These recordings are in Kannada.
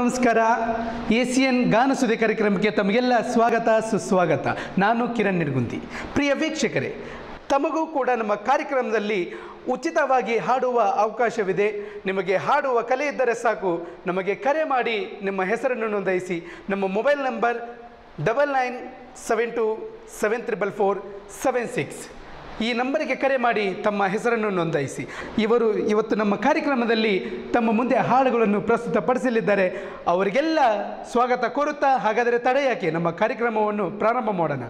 ನಮಸ್ಕಾರ ಎ ಸಿ ಎನ್ ಗಾನ ಸುದ್ದಿ ಕಾರ್ಯಕ್ರಮಕ್ಕೆ ತಮಗೆಲ್ಲ ಸ್ವಾಗತ ಸುಸ್ವಾಗತ ನಾನು ಕಿರಣ್ ನಿಡ್ಗುಂದಿ ಪ್ರಿಯ ವೀಕ್ಷಕರೇ ತಮಗೂ ಕೂಡ ನಮ್ಮ ಕಾರ್ಯಕ್ರಮದಲ್ಲಿ ಉಚಿತವಾಗಿ ಹಾಡುವ ಅವಕಾಶವಿದೆ ನಿಮಗೆ ಹಾಡುವ ಕಲೆ ಇದ್ದರೆ ಸಾಕು ನಮಗೆ ಕರೆ ಮಾಡಿ ನಿಮ್ಮ ಹೆಸರನ್ನು ನೋಂದಾಯಿಸಿ ನಮ್ಮ mobile number double nine seven two seven triple four seven six ಈ ನಂಬರಿಗೆ ಕರೆ ಮಾಡಿ ತಮ್ಮ ಹೆಸರನ್ನು ನೋಂದಾಯಿಸಿ ಇವರು ಇವತ್ತು ನಮ್ಮ ಕಾರ್ಯಕ್ರಮದಲ್ಲಿ ತಮ್ಮ ಮುಂದೆ ಹಾಡುಗಳನ್ನು ಪ್ರಸ್ತುತಪಡಿಸಲಿದ್ದಾರೆ ಅವರಿಗೆಲ್ಲ ಸ್ವಾಗತ ಕೋರುತ್ತಾ ಹಾಗಾದರೆ ತಡೆ ಯಾಕೆ ನಮ್ಮ ಕಾರ್ಯಕ್ರಮವನ್ನು ಪ್ರಾರಂಭ ಮಾಡೋಣ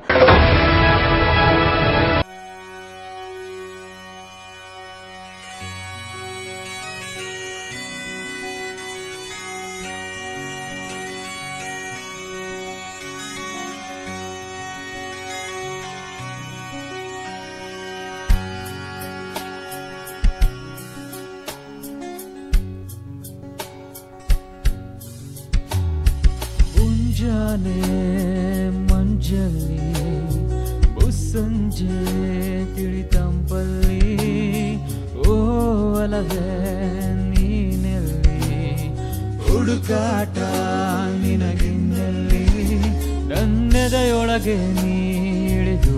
ಮುಂಜಾನೆ ಮಂಜಲ್ಲಿ ಮುಸ್ಸಂಜೆ ತಿಳಿತಂಪಲ್ಲಿ ಓ ಅಲವೇ ನೀನೆಲ್ಲಿ ಹುಡುಕಾಟ ನಿನಗಿನ್ನೆಲ್ಲಿ ನನ್ನೆದೆಯೊಳಗೆ ನೀಳಿದು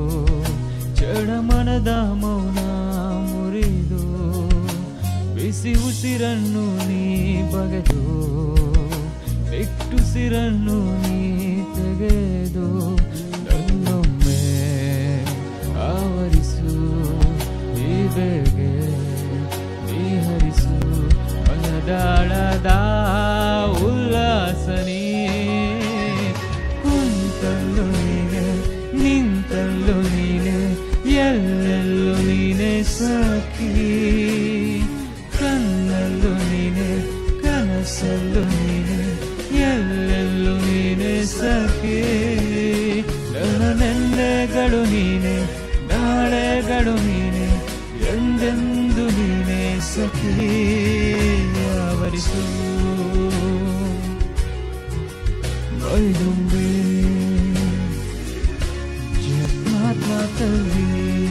ಚಡಮನದ ಮೌನ ಮುರಿದು ಬಿಸಿ ಉಸಿರನ್ನು ನೀ ಬಗೆದು ನಿಟ್ಟುಸಿರನ್ನು ನೀ ತೆಗೆದು ನನ್ನೊಮ್ಮೆ ಆವರಿಸು ಈ ಬೇಗೆ ನೀ ಹರಿಸು ಮನದಾಳದ ಉಲ್ಲಾಸನೇ ಕುಂತಲ್ಲು ನೀನೆ ನಿಂತಲ್ಲು ನೀನೆ ಎಲ್ಲೆಲ್ಲೂ ನೀನೆ ಸಾಕಿ ಕಣ್ಣಲ್ಲೂ ನೀನೆ ಕನಸಲ್ಲೂ ನೀನೆ ಎಲ್ಲೆಲ್ಲೂ ನೀನೆ ಸಾಕಿ ನನ್ನ ನೆನ್ನೆಗಳು ನೀನೆ ನಾಳೆಗಳು ನೀನೆ ಎಂದೆಂದು ನೀನೆ ಸಖಿ ಆವರಿಸು ಮೈದುಂಬಿ ಜನ್ಮಾತ್ಮದಲ್ಲಿ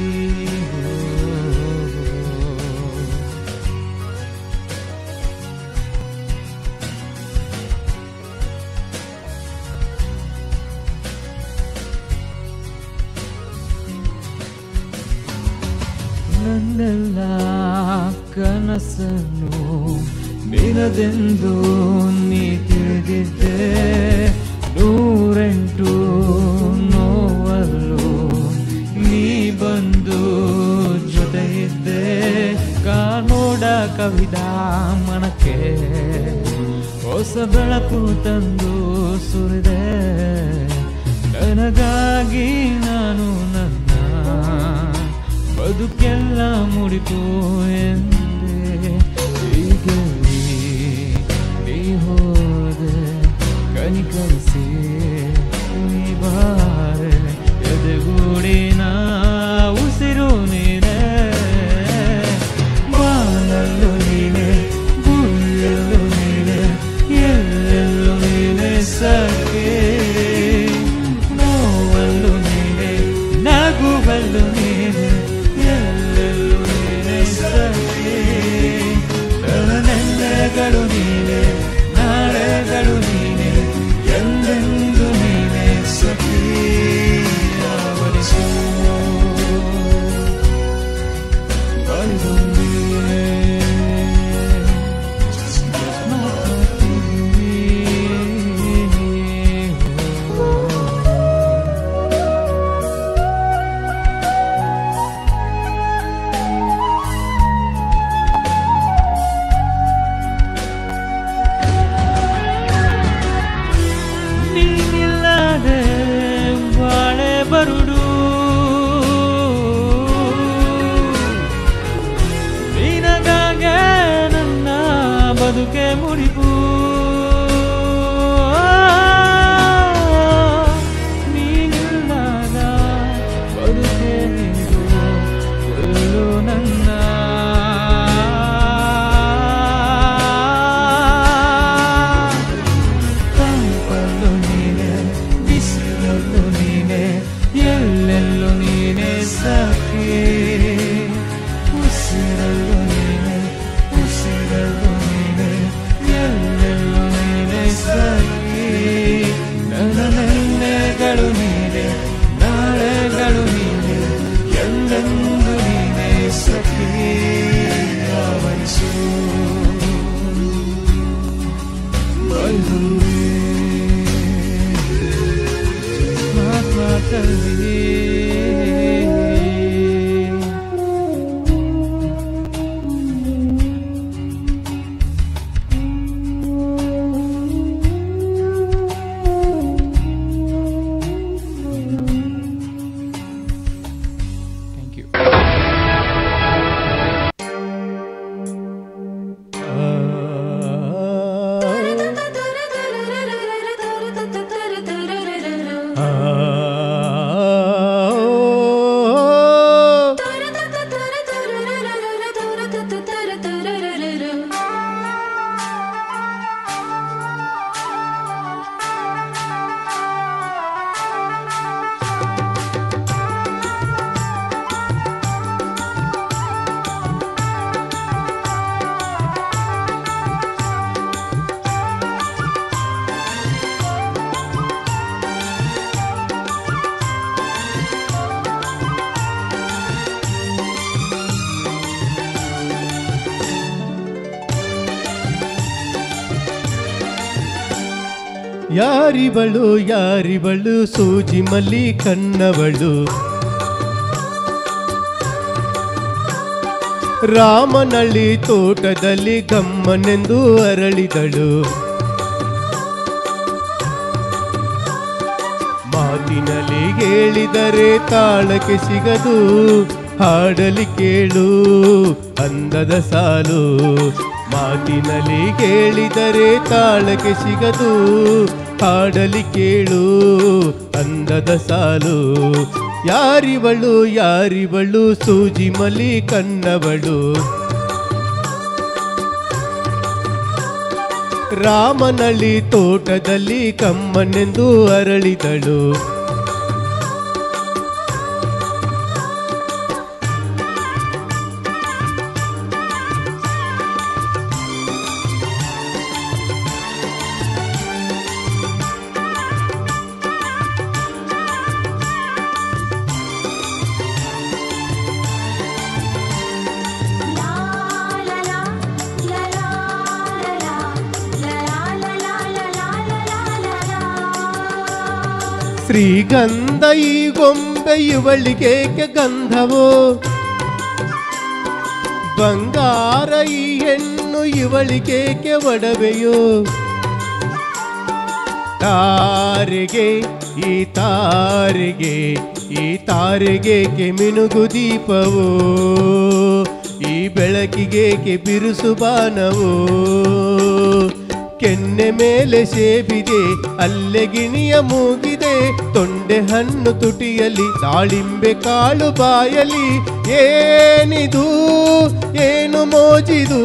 ನನ್ನೆಲ್ಲ ಕನಸನ್ನು ನಿನದೆಂದು ನೀ ತಿಳಿದಿದ್ದೆ ನೂರೆಂಟು ನೋವಲ್ಲೂ ನೀ ಬಂದು ಜೊತೆ ಇದ್ದೆ ಕಾನೋಡ ಕವಿದ ಮನಕ್ಕೆ ಹೊಸ ಬೆಳಕು ತಂದು ಸುರಿದೆ ನನಗಾಗಿ ನಾನು ನನ್ನ ಬದುಕೆಲ್ಲ ಮುಡಿತು ಎಂದೆ ಹೀಗಲ್ಲಿ ನೀ ಹೋದೆ ಕನಿಕರಿಸಿ ನೀ ಬಾರೆ ಎದೆಗೂಡಿನ ಉಸಿರು ನೀನೆ ಬಾನಲ್ಲು ನೀನೆ ಗುರಿಯಲ್ಲು ನೀನೆ ಎಲ್ಲೆಲ್ಲೂ ನೀನೆ ಸಖೆ ನೋವಲ್ಲು ನೀನೆ ನಗುವಲ್ಲು ನೀನೆ ಎಲ್ಲೆಲ್ಲೂ ನೀನೆ ಸಖೆ ನೆನ್ನೆಗಳು ನೀನೆ ನಾಳೆಗಳು ನೀನೆ ಎಂದೆಂದು ನೀನೆ ಸಖಿ ಆವರಿಸು ಬಂದು ನೀನೆ ನೀನಿಲ್ಲದೆ ಬಾಳೆ ಬರುಡು ನಿನಗಾಗೆ ನನ್ನ ಬದುಕೆ ಮುಡಿಪು ನೀನಿಲ್ಲದ ಬದುಕೆ ನೀಡು ಕೊಲ್ಲು ನನ್ನ ತಂಪಲ್ಲು ನೀನೆ ಬಿಸಿಲಲ್ಲು ನೀನೆ ಎಲ್ಲೆಲ್ಲೂ ನೀನೆ ಸಖಿ ಉಸಿರಲ್ಲು ನೀನೆ ಉಸಿರಲ್ಲು ನೀನೆ ಎಲ್ಲ ಯಾರಿವಳು ಯಾರಿವಳು ಸೂಜಿ ಮಲ್ಲಿ ಕನ್ನವಳು ರಾಮನಳ್ಳಿ ತೋಟದಲ್ಲಿ ಗಮ್ಮನೆಂದು ಅರಳಿದಳು ಮಾತಿನಲ್ಲಿ ಹೇಳಿದರೆ ತಾಳಕ್ಕೆ ಸಿಗದು ಹಾಡಲಿ ಕೇಳು ಅಂದದ ಸಾಲು ಮಾತಿನಲ್ಲಿ ಕೇಳಿದರೆ ತಾಳಕ್ಕೆ ಸಿಗದು ಹಾಡಲಿ ಕೇಳು ಅಂದದ ಸಾಲು ಯಾರಿವಳು ಯಾರಿವಳು ಸೂಜಿ ಮಲಿ ಕನ್ನವಳು ರಾಮನಳ್ಳಿ ತೋಟದಲ್ಲಿ ಕಮ್ಮನೆಂದು ಅರಳಿದಳು ಶ್ರೀಗಂಧ ಈ ಗೊಂಬೆ ಇವಳಿಗೇಕೆ ಗಂಧವೋ ಬಂಗಾರ ಈ ಹೆಣ್ಣು ಇವಳಿಗೇಕೆ ಒಡವೆಯೋ ತಾರೆಗೆ ಈ ತಾರೆಗೆ ಈ ತಾರೆಗೇಕೆ ಮಿನುಗು ದೀಪವೋ ಈ ಬೆಳಕಿಗೇಕೆ ಬಿರುಸು ಬಾನವೋ ಕೆನ್ನೆ ಮೇಲೆ ಸೇಬಿದೆ ಅಲ್ಲೆ ಗಿಣಿಯ ಮೂಗಿದೆ ತೊಂಡೆ ಹಣ್ಣು ತುಟಿಯಲ್ಲಿ ದಾಳಿಂಬೆ ಕಾಳು ಬಾಯಲಿ ಏನಿದು ಏನು ಮೋಜಿದು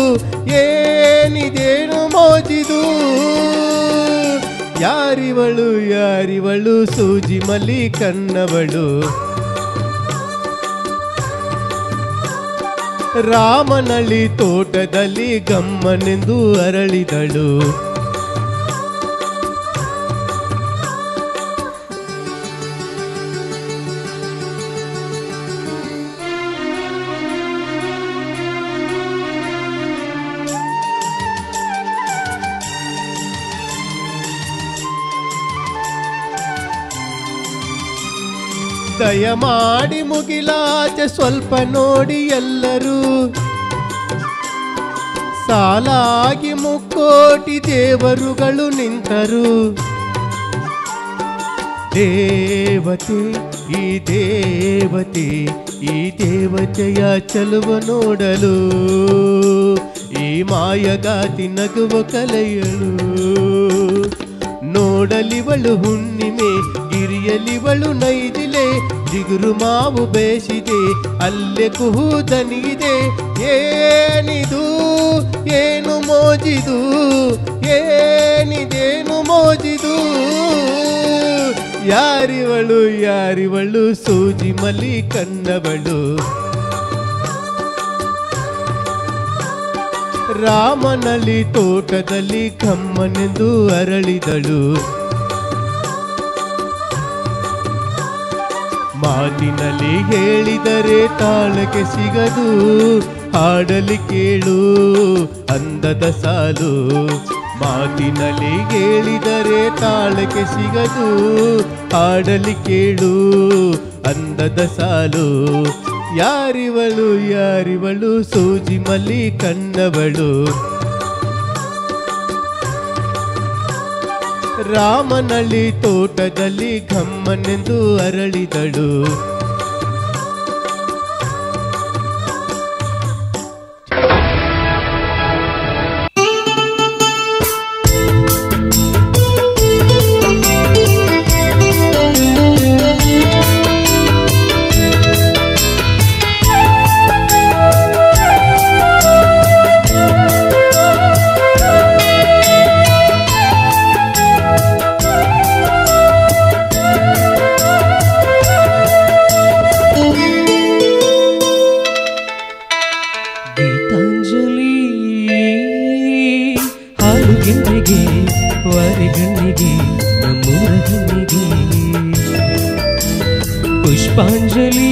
ಏನಿದೇನು ಮೋಜಿದು ಯಾರಿವಳು ಯಾರಿವಳು ಸೂಜಿ ಮಲ್ಲಿ ಕನ್ನವಳು ರಾಮನಳ್ಳಿ ತೋಟದಲ್ಲಿ ಗಮ್ಮನೆಂದು ಅರಳಿದಳು ದಯಮಾಡಿ ಮುಗಿಲಾಚೆ ಸ್ವಲ್ಪ ನೋಡಿ ಎಲ್ಲರೂ ಸಾಲಾಗಿ ಮುಕ್ಕೋಟಿ ದೇವರುಗಳು ನಿಂತರು ದೇವತೆ ಈ ದೇವತೆ ಈ ದೇವತೆಯ ಚಲುವ ನೋಡಲು ಈ ಮಾಯಗಾತಿ ನಗುವ ಕಲೆಯಳು ನೋಡಲಿವಳು ಹುಣ್ಣಿಮೆ ಗಿರಿಯಲಿವಳು ನೈದಿಲೆ ಜಿಗುರು ಮಾವು ಬೇಸಿದೆ ಅಲ್ಲೇ ಕುಹುದನಿದೆ ಏನಿದು ಏನು ಮೋಜಿದು ಏನಿದೇನು ಮೋಜಿದು ಯಾರಿವಳು ಯಾರಿವಳು ಸೂಜಿ ಮಲಿ ಕನ್ನವಳು ರಾಮನಲ್ಲಿ ತೋಟದಲ್ಲಿ ಕಮ್ಮನೆಂದು ಅರಳಿದಳು ಮಾತಿನಲ್ಲಿ ಹೇಳಿದರೆ ತಾಳಕ್ಕೆ ಸಿಗದು ಹಾಡಲಿ ಕೇಳು ಅಂದದ ಸಾಲು ಮಾತಿನಲ್ಲಿ ಹೇಳಿದರೆ ತಾಳಕ್ಕೆ ಸಿಗದು ಹಾಡಲಿ ಕೇಳು ಅಂದದ ಸಾಲು ಯಾರಿವಳು ಯಾರಿವಳು ಸೂಜಿ ಮಲ್ಲಿ ಕನ್ನವಳು ರಾಮನಳ್ಳಿ ತೋಟದಲ್ಲಿ ಗಮ್ಮನೆಂದು ಅರಳಿದಳು ಗೀತಾಂಜಲಿ ಹಾಲು ಗೆಂಡೆಗೆ ವಾರಿಗಣ್ಣಿಗೆ ನಮ್ಮೂರ ಹೆಣ್ಣಿಗೆ ಪುಷ್ಪಾಂಜಲಿ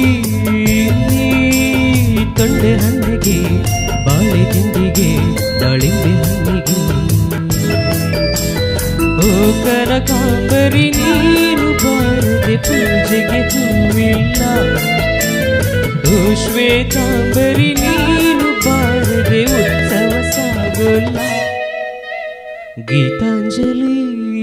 ತೊಂಡೆ ಹಣ್ಣಿಗೆ ಬಾಳೆ ತಿಂಡಿಗೆ ದಾಳಿಂಬೆ ಹಣ್ಣಿಗೆ ಓ ಕೈ ಕನಕಾಂಬರಿ ನೀನು ಬಾರದೆ ಪೂಜೆಗೆ ಹೂವಿಲ್ಲ ಓ ಶ್ವೇತಾಂಬರಿ ನೀನು ಬಾರದೆ ಉತ್ಸವ ಸಾಗೋಲ್ಲ ಗೀತಾಂಜಲಿ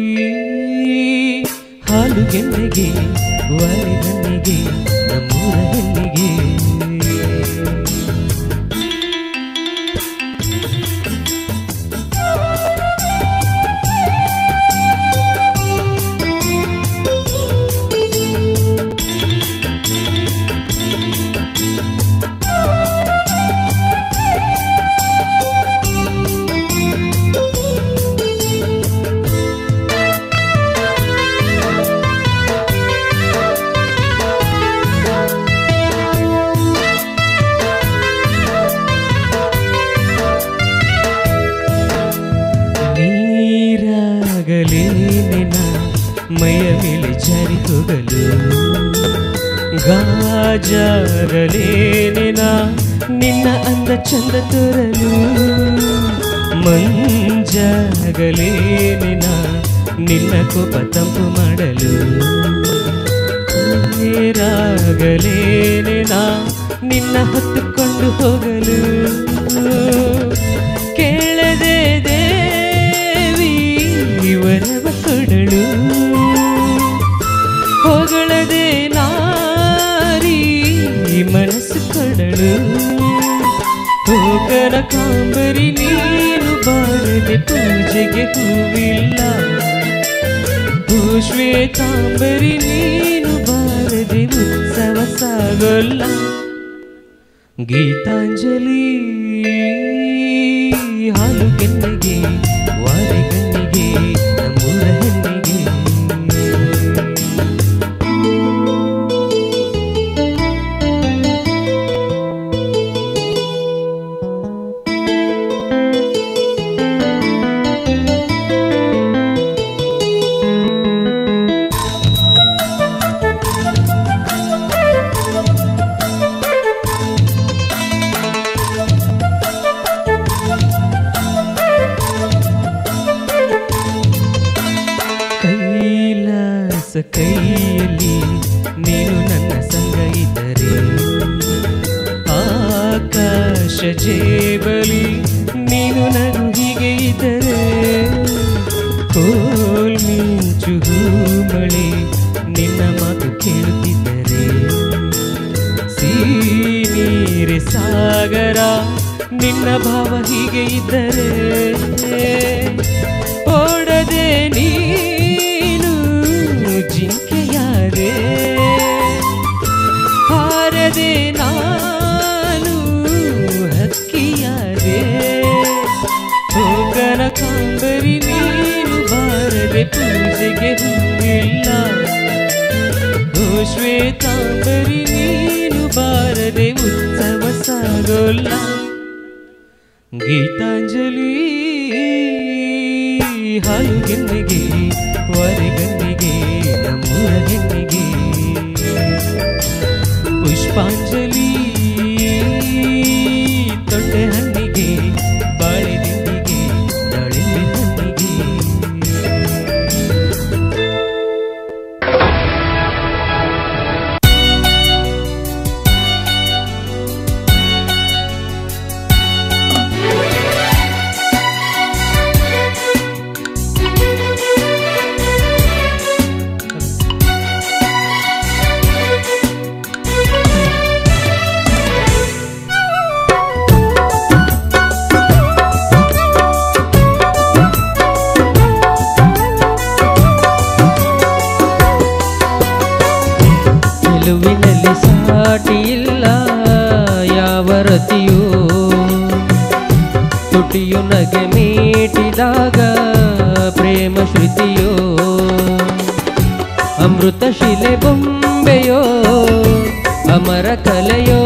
ಹಾಲು ಗೆನ್ನೆಗೆ ವಾಲಿದನ್ನಿಗೆ ನಮ್ಮೂರ ಹೆಣ್ಣಿಗೆ ನೀರಾಗಲೇನೆನ ಮೈಯ ಮೇಲೆ ಜಾರಿ ಹೋಗಲು ಗಾಜಾರಲೇನೆನ ನಿನ್ನ ಅಂದ ಚಂದ ತೋರಲು ಮಂಜಾಗಲೇನೆನ ನಿನ್ನ ಕೋಪ ತಂಪು ಮಾಡಲು ನೀರಾಗಲೇನೆನ ನಿನ್ನ ಹೊತ್ತುಕೊಂಡು ಹೋಗಲು ಕೇಳದೆ ದೇವಿ ವರವ ಕೊಡಳು ಹೊಗಳದೆ ನಾರಿ ಮನಸ್ಸು ಕೊಡಳು ಹೋಗನ ಕಾಂಬರಿ ನೀನು ಬಾರದೆ ಪೂಜೆಗೆ ಹೂವಿಲ್ಲ ಓ ಶ್ವೇತಾಂಬರಿ ನೀನು ಬಾರದೆ ಉತ್ಸವ ಸಾಗೋಲ್ಲ ಗೀತಾಂಜಲಿ ಹಾಲು ಕೆನ್ನೆಗೆ ವಾರೆ ಕಣ್ಣಿಗೆ ನಮ್ಮೂರ ಹೆಣ್ಣಿಗೆ ಕೈಲಾಸ ಕೈಯಲ್ಲಿ ನೀನು ನನ್ನ ಸಂಗ ಇದ್ದರೆ ಆಕಾಶ ಜೇಬಲಿ ನೀನು ನಾನು ಹೀಗೆ ಇದ್ದರೆ ಕೋಲ್ ಮಿಂಚು ಹೂಮಳೆ ನಿನ್ನ ಮಾತು ಕೇಳುತ್ತಿದ್ದರೆ ನೀರೆ ಸಾಗರ ನಿನ್ನ ಭಾವ ಹೀಗೆ ಇದ್ದರೆ ಓಡದೆ ನೀನು ಜಿಂಕೆಯಾದೆ ಹಾರದೆ ನಾನು ಹಕ್ಕಿಯಾದೆ ಹೋಗನ ಕಾಂಬರಿ ನೀನು ಬಾರದೆ ಪೂಜೆಗೆ ಹೂವಿಲ್ಲ ಓ ಶ್ವೇತಾಂಬರಿ ನೀನು ಬಾರದೆ ಉತ್ಸವ ಸಾಗೋಲ್ಲ ಗೀತಾಂಜಲಿ ಹಾಲು ಗೆನ್ನೆಗೆ ವರೆಗಣ್ಣಿಗೆ ನಮ್ಮೂರ ಹೆಣ್ಣಿಗೆ ಪುಷ್ಪಾಂಜಲಿ ತೊಂಡೆ ಹಣ್ಣಿಗೆ ಬಾಳೆ ದಿಂಡಿಗೆ ದಾಳಿಂಬೆ ಹಣ್ಣಿಗೆ ನಿಲುವಿನಲ್ಲಿ ಸಾಟಿ ಇಲ್ಲ ಯಾವ ರತಿಯೋ ತುಟಿಯು ನಗೆ ಮೀಟಿದಾಗ ಪ್ರೇಮ ಶ್ರುತಿಯೋ ಅಮೃತ ಶಿಲೆ ಬೊಂಬೆಯೋ ಅಮರ ಕಲೆಯೋ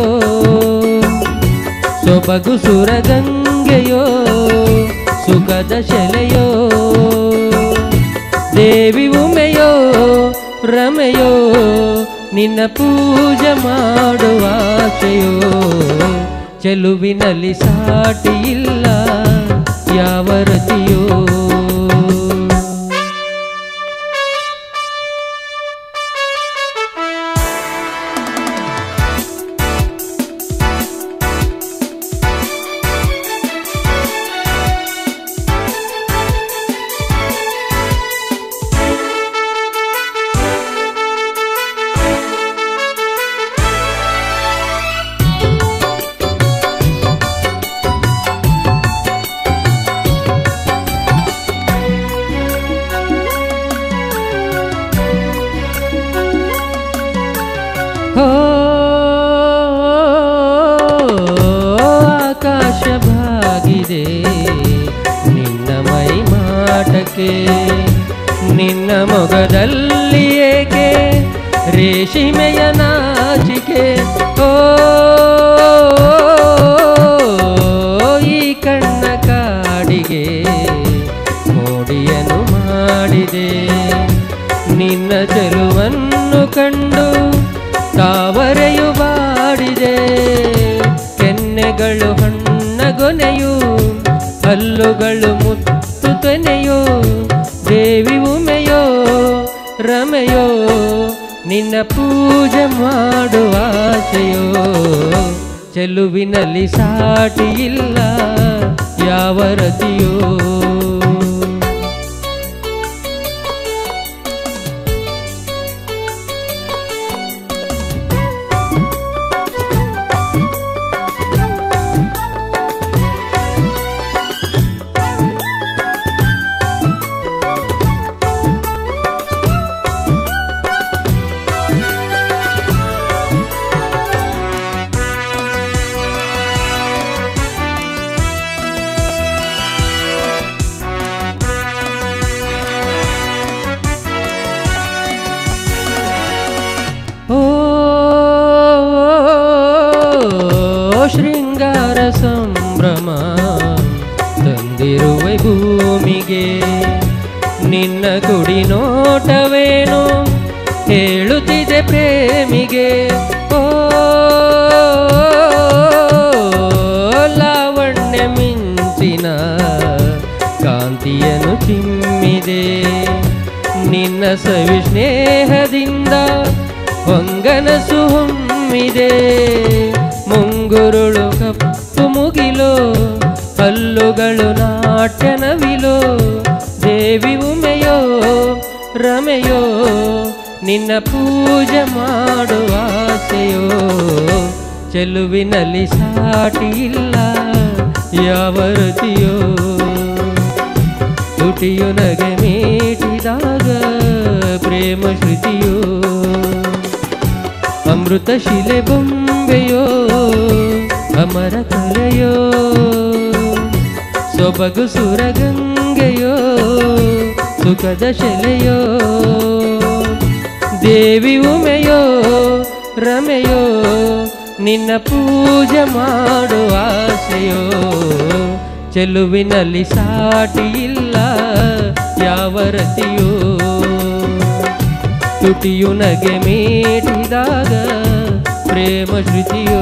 ಸೊಬಗು ಸುರಗಂಗೆಯೋ ಸುಖದ ಶೆಲೆಯೋ ದೇವಿ ಉಮೆಯೋ ರಮೆಯೋ ನಿನ್ನ ಪೂಜೆ ಮಾಡುವ ಆಶೆಯೋ ಚೆಲುವಿನಲ್ಲಿ ಸಾಟಿ ಇಲ್ಲ ಯಾವ ರತಿಯೋ ಮಾಡಿದೆ ನಿನ್ನ ಮೈ ಮಾಟಕ್ಕೆ ನಿನ್ನ ಮೊಗದಲ್ಲಿ ಏಕೆ ರೇಷಿಮೆಯ ನಾಚಿಕೆ ಓ ಈ ಕಣ್ಣ ಕಾಡಿಗೆ ಮೋಡಿಯನ್ನು ಮಾಡಿದೆ ನಿನ್ನ ಚೆಲುವನ್ನು ಕಂಡು ತಾವರೆಯು ಬಾಡಿದೆ ಕೆನ್ನೆಗಳು ಹಣ್ಣಗೊನೆಯು ಹಲ್ಲುಗಳು ಮುತ್ತು ತೆನೆಯೋ ದೇವಿ ಉಮೆಯೋ ರಮೆಯೋ ನಿನ್ನ ಪೂಜೆ ಮಾಡುವ ಆಸೆಯೋ ಚೆಲುವಿನಲ್ಲಿ ಸಾಟಿ ಇಲ್ಲ ಯಾವ ರತಿಯೋ ಓ ಶೃಂಗಾರ ಸಂಭ್ರಮ ತಂದಿರುವೆ ಭೂಮಿಗೆ ನಿನ್ನ ಗುಡಿ ನೋಟವೇನು ಹೇಳುತ್ತಿದೆ ಪ್ರೇಮಿಗೆ ಓ ಲಾವಣ್ಯ ಮಿಂಚಿನ ಕಾಂತಿಯನ್ನು ಚಿಮ್ಮಿದೆ ನಿನ್ನ ಸವಿ ಸ್ನೇಹದಿಂದ ಹೊಂಗನಸು ಹೊಮ್ಮಿದೆ ಮುಂಗುರುಳು ಕಪ್ಪು ಮುಗಿಲು ಹಲ್ಲುಗಳು ನಾಟ್ಯ ನವಿಲು ದೇವಿ ಉಮೆಯೋ ರಮೆಯೋ ನಿನ್ನ ಪೂಜೆ ಮಾಡುವ ಆಸೆಯೋ ಚೆಲುವಿನಲ್ಲಿ ಸಾಟಿ ಇಲ್ಲ ಯಾವ ರತಿಯೋ ತುಟಿಯು ನಗೆ ಮೀಟಿದಾಗ ಪ್ರೇಮ ಶ್ರುತಿಯೋ ಅಮೃತ ಶಿಲೆ ಬೊಂಬೆಯೋ ಅಮರ ಕಲೆಯೋ ಸೊಬಗು ಸುರಗಂಗೆಯೋ ಸುಖದ ಶೆಲೆಯೋ ದೇವಿ ಉಮೆಯೋ ರಮೆಯೋ ನಿನ್ನ ಪೂಜೆ ಮಾಡುವ ಆಸೆಯೋ ಚೆಲುವಿನಲ್ಲಿ ಸಾಟಿ ಇಲ್ಲ ಯಾವ ರತಿಯೋ ತುಟಿಯು ನಗೆ ಮೀಟಿದಾಗ ಪ್ರೇಮ ಶ್ರುತಿಯೋ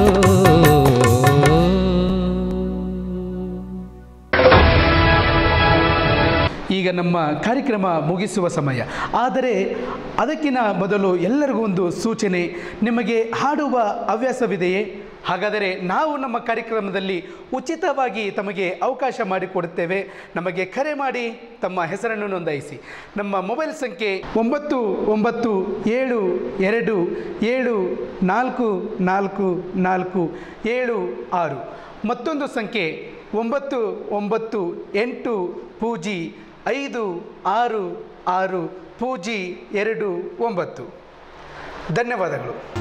ಈಗ ನಮ್ಮ ಕಾರ್ಯಕ್ರಮ ಮುಗಿಸುವ ಸಮಯ ಆದರೆ ಅದಕ್ಕಿಂತ ಮೊದಲು ಎಲ್ಲರಿಗೂ ಒಂದು ಸೂಚನೆ ನಿಮಗೆ ಹಾಡುವ ಹವ್ಯಾಸವಿದೆಯೇ ಹಾಗಾದರೆ ನಾವು ನಮ್ಮ ಕಾರ್ಯಕ್ರಮದಲ್ಲಿ ಉಚಿತವಾಗಿ ತಮಗೆ ಅವಕಾಶ ಮಾಡಿಕೊಡುತ್ತೇವೆ ನಮಗೆ ಕರೆ ಮಾಡಿ ತಮ್ಮ ಹೆಸರನ್ನು ನೋಂದಾಯಿಸಿ ನಮ್ಮ ಮೊಬೈಲ್ ಸಂಖ್ಯೆ ಒಂಬತ್ತು ಒಂಬತ್ತು ಏಳು ಎರಡು ಏಳು ನಾಲ್ಕು ನಾಲ್ಕು ನಾಲ್ಕು ಏಳು ಆರು ಮತ್ತೊಂದು ಸಂಖ್ಯೆ ಒಂಬತ್ತು ಒಂಬತ್ತು ಎಂಟು ಪೂಜಿ ಐದು ಆರು ಆರು ಪೂಜಿ ಎರಡು ಒಂಬತ್ತು ಧನ್ಯವಾದಗಳು